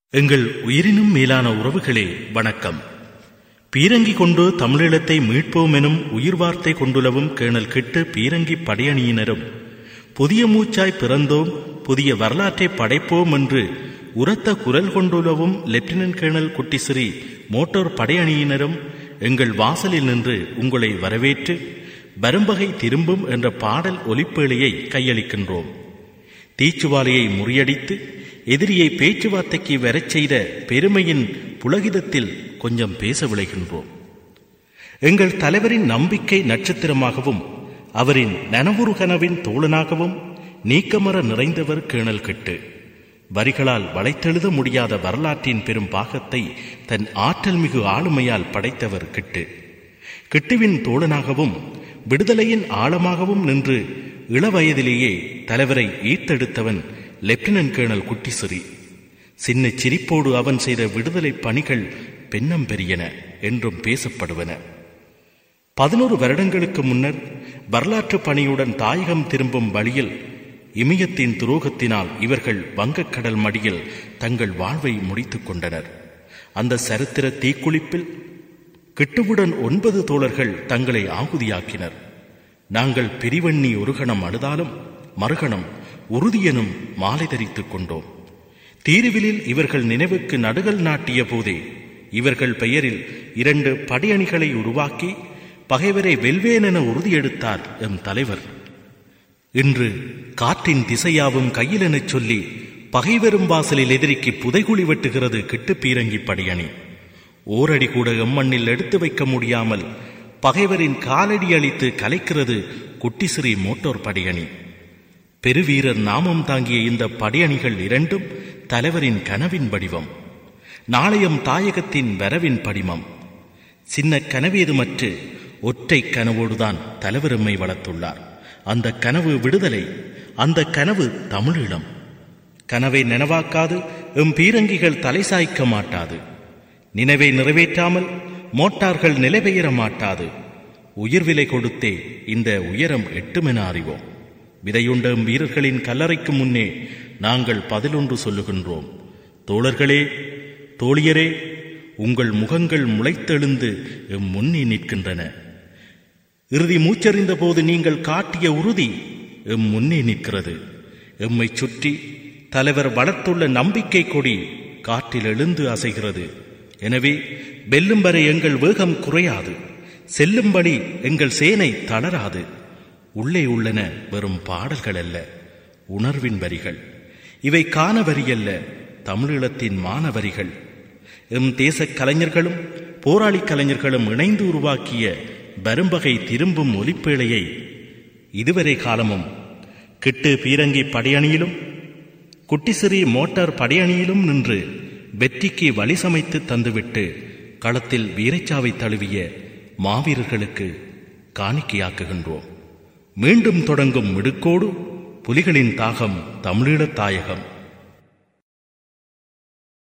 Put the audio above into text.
எங்கள் உயிரினும் மேலான உறவுகளே வணக்கம் பீரங்கி கொண்டு தமிழீழத்தை மீட்போம் எனும் உயிர் வார்த்தை கொண்டுலவும் கேணல் கிட்டு பீரங்கி படையணியினரும் புதிய மூச்சாய் பிறந்தோம் புதிய வரலாற்றை படைப்போம் என்று உரத்த குரல் கொண்டுலவும் லெப்டினன்ட் கேர்னல் குட்டிசிறி மோட்டார் படையணியினரும் எங்கள் வாசலில் நின்று உங்களை வரவேற்று வரும்பகை திரும்பும் என்ற பாடல் ஒலிப்பேழையை கையளிக்கின்றோம் தீச்சுவாலையை முறியடித்து எதிரியை பேச்சுவார்த்தைக்கு வரச் செய்த பெருமையின் புலகிதத்தில் கொஞ்சம் பேச விளைகின்றோம் எங்கள் தலைவரின் நம்பிக்கை நட்சத்திரமாகவும் அவரின் நனவுரு கனவின் தோழனாகவும் நீக்கமர நிறைந்தவர் கேணல் கெட்டு வரிகளால் வளைத்தெழுத முடியாத வரலாற்றின் பெரும் பாகத்தை தன் ஆற்றல் மிகு ஆளுமையால் படைத்தவர் கிட்டு கிட்டுவின் தோழனாகவும் விடுதலையின் ஆழமாகவும் நின்று இளவயதிலேயே தலைவரை ஈர்த்தெடுத்தவன் லெப்டினன்ட் கேர்னல் குட்டிசிறி சின்ன சிரிப்போடு அவன் செய்த விடுதலை பணிகள் பெண்ணம் பெரியன என்றும் பேசப்படுவன பதினோரு வருடங்களுக்கு முன்னர் வரலாற்று பணியுடன் தாயகம் திரும்பும் வழியில் இமயத்தின் துரோகத்தினால் இவர்கள் வங்கக்கடல் மடியில் தங்கள் வாழ்வை முடித்துக் கொண்டனர் அந்த சரித்திர தீக்குளிப்பில் கிட்டுவுடன் ஒன்பது தோழர்கள் தங்களை ஆகுதியாக்கினர் நாங்கள் பிரிவண்ணி ஒரு கணம் அழுதாலும் மறுகணம் உறுதியெனும் மாலை தரித்துக் கொண்டோம் தீருவிலில் இவர்கள் நினைவுக்கு நடுகள் நாட்டிய போதே இவர்கள் பெயரில் இரண்டு படையணிகளை உருவாக்கி பகைவரை வெல்வேன் என உறுதியெடுத்தார் எம் தலைவர் இன்று காற்றின் திசையாவும் கையிலெனச் சொல்லி பகைவரும் வாசலில் எதிரிக்கு புதைகுழி வெட்டுகிறது கிட்டு பீரங்கி படையணி ஓரடி கூட எம்மண்ணில் எடுத்து வைக்க முடியாமல் பகைவரின் காலடி அளித்து கலைக்கிறது குட்டிசிறி மோட்டோர் படையணி பெருவீரர் நாமம் தாங்கிய இந்த படையணிகள் இரண்டும் தலைவரின் கனவின் வடிவம் நாளையம் தாயகத்தின் வரவின் படிமம் சின்ன கனவேதுமற்று ஒற்றை கனவோடுதான் தலைவருமை வளர்த்துள்ளார் அந்த கனவு விடுதலை அந்த கனவு தமிழீழம் கனவை நனவாக்காது எம் பீரங்கிகள் தலை சாய்க்க மாட்டாது நினைவை நிறைவேற்றாமல் மோட்டார்கள் நிலைபெயர மாட்டாது உயிர் விலை கொடுத்தே இந்த உயரம் எட்டுமென அறிவோம் விதையுண்ட வீரர்களின் கல்லறைக்கு முன்னே நாங்கள் பதிலொன்று சொல்லுகின்றோம் தோழர்களே தோழியரே உங்கள் முகங்கள் முளைத்தெழுந்து எம் முன்னே நிற்கின்றன இறுதி மூச்சறிந்த போது நீங்கள் காட்டிய உறுதி எம் முன்னே நிற்கிறது எம்மை சுற்றி தலைவர் வளர்த்துள்ள நம்பிக்கை கொடி காற்றில் எழுந்து அசைகிறது எனவே வெல்லும் வரை எங்கள் வேகம் குறையாது செல்லும்படி எங்கள் சேனை தளராது உள்ளே உள்ளன வெறும் பாடல்கள் அல்ல உணர்வின் வரிகள் இவை காண வரியல்ல தமிழீழத்தின் மானவரிகள் எம் தேச கலைஞர்களும் போராளி கலைஞர்களும் இணைந்து உருவாக்கிய வரும்பகை திரும்பும் ஒலிப்பேழையை இதுவரை காலமும் கிட்டு பீரங்கி படையணியிலும் குட்டிசிறி மோட்டார் படையணியிலும் நின்று வெற்றிக்கு வழி சமைத்து தந்துவிட்டு களத்தில் வீரச்சாவை தழுவிய மாவீரர்களுக்கு காணிக்கையாக்குகின்றோம் மீண்டும் தொடங்கும் மிடுக்கோடு புலிகளின் தாகம் தமிழீழத் தாயகம்